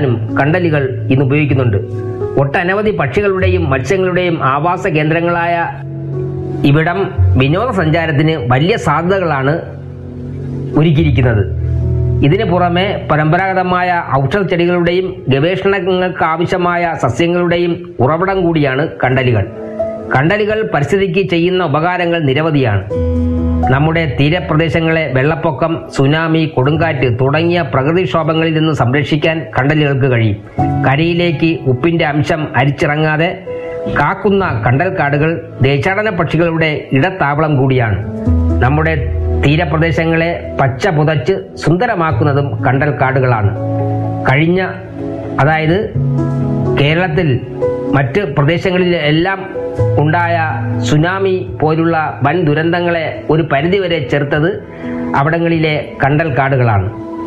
വളർത്താനും കണ്ടലുകൾ ഇന്ന് ഉപയോഗിക്കുന്നുണ്ട് ഒട്ടനവധി പക്ഷികളുടെയും മത്സ്യങ്ങളുടെയും ആവാസ കേന്ദ്രങ്ങളായ ഇവിടം വിനോദസഞ്ചാരത്തിന് വലിയ സാധ്യതകളാണ് ഒരുക്കിയിരിക്കുന്നത് ഇതിനു പുറമെ പരമ്പരാഗതമായ ഔഷധ ചെടികളുടെയും ഗവേഷണങ്ങൾക്ക് ആവശ്യമായ സസ്യങ്ങളുടെയും ഉറവിടം കൂടിയാണ് കണ്ടലുകൾ കണ്ടലുകൾ പരിസ്ഥിതിക്ക് ചെയ്യുന്ന ഉപകാരങ്ങൾ നിരവധിയാണ് നമ്മുടെ തീരപ്രദേശങ്ങളെ വെള്ളപ്പൊക്കം സുനാമി കൊടുങ്കാറ്റ് തുടങ്ങിയ പ്രകൃതിക്ഷോഭങ്ങളിൽ നിന്ന് സംരക്ഷിക്കാൻ കണ്ടലുകൾക്ക് കഴിയും കരയിലേക്ക് ഉപ്പിന്റെ അംശം അരിച്ചിറങ്ങാതെ കാക്കുന്ന കണ്ടൽക്കാടുകൾ ദേശാടന പക്ഷികളുടെ ഇടത്താവളം കൂടിയാണ് നമ്മുടെ തീരപ്രദേശങ്ങളെ പച്ച പുതച്ച് സുന്ദരമാക്കുന്നതും കണ്ടൽക്കാടുകളാണ് കഴിഞ്ഞ അതായത് കേരളത്തിൽ മറ്റ് പ്രദേശങ്ങളിൽ എല്ലാം ഉണ്ടായ സുനാമി പോലുള്ള വൻ ദുരന്തങ്ങളെ ഒരു പരിധിവരെ ചെറുത്തത് അവിടങ്ങളിലെ കണ്ടൽക്കാടുകളാണ്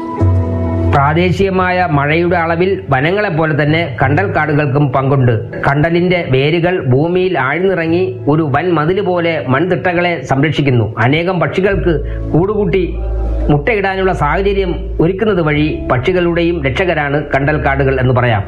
പ്രാദേശികമായ മഴയുടെ അളവിൽ വനങ്ങളെ പോലെ തന്നെ കണ്ടൽക്കാടുകൾക്കും പങ്കുണ്ട് കണ്ടലിന്റെ വേരുകൾ ഭൂമിയിൽ ആഴ്ന്നിറങ്ങി ഒരു വൻ മതില് പോലെ മൺതിട്ടകളെ സംരക്ഷിക്കുന്നു അനേകം പക്ഷികൾക്ക് കൂടുകൂട്ടി മുട്ടയിടാനുള്ള സാഹചര്യം ഒരുക്കുന്നത് വഴി പക്ഷികളുടെയും രക്ഷകരാണ് കണ്ടൽക്കാടുകൾ എന്ന് പറയാം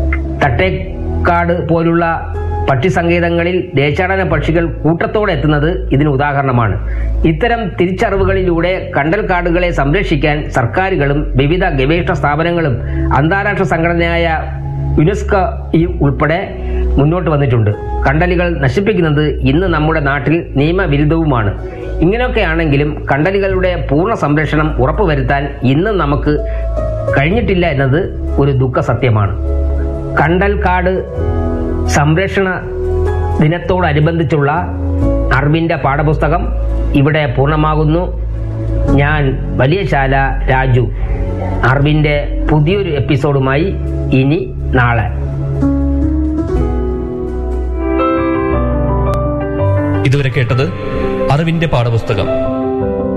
തട്ടേക്കാട് പോലുള്ള പക്ഷിസങ്കേതങ്ങളിൽ ദേശാടന പക്ഷികൾ കൂട്ടത്തോടെ എത്തുന്നത് ഇതിന് ഉദാഹരണമാണ് ഇത്തരം തിരിച്ചറിവുകളിലൂടെ കണ്ടൽക്കാടുകളെ സംരക്ഷിക്കാൻ സർക്കാരുകളും വിവിധ ഗവേഷണ സ്ഥാപനങ്ങളും അന്താരാഷ്ട്ര സംഘടനയായ യുനെസ്കോ ഉൾപ്പെടെ മുന്നോട്ട് വന്നിട്ടുണ്ട് കണ്ടലുകൾ നശിപ്പിക്കുന്നത് ഇന്ന് നമ്മുടെ നാട്ടിൽ നിയമവിരുദ്ധവുമാണ് ഇങ്ങനെയൊക്കെ ആണെങ്കിലും കണ്ടലുകളുടെ പൂർണ്ണ സംരക്ഷണം ഉറപ്പുവരുത്താൻ ഇന്ന് നമുക്ക് കഴിഞ്ഞിട്ടില്ല എന്നത് ഒരു ദുഃഖ സത്യമാണ് കണ്ടൽക്കാട് സംരക്ഷണ ദിനത്തോടനുബന്ധിച്ചുള്ള അറിവിന്റെ പാഠപുസ്തകം ഇവിടെ പൂർണ്ണമാകുന്നു ഞാൻ വലിയശാല രാജു അറിവിന്റെ പുതിയൊരു എപ്പിസോഡുമായി ഇനി നാളെ ഇതുവരെ കേട്ടത് അറിവിന്റെ പാഠപുസ്തകം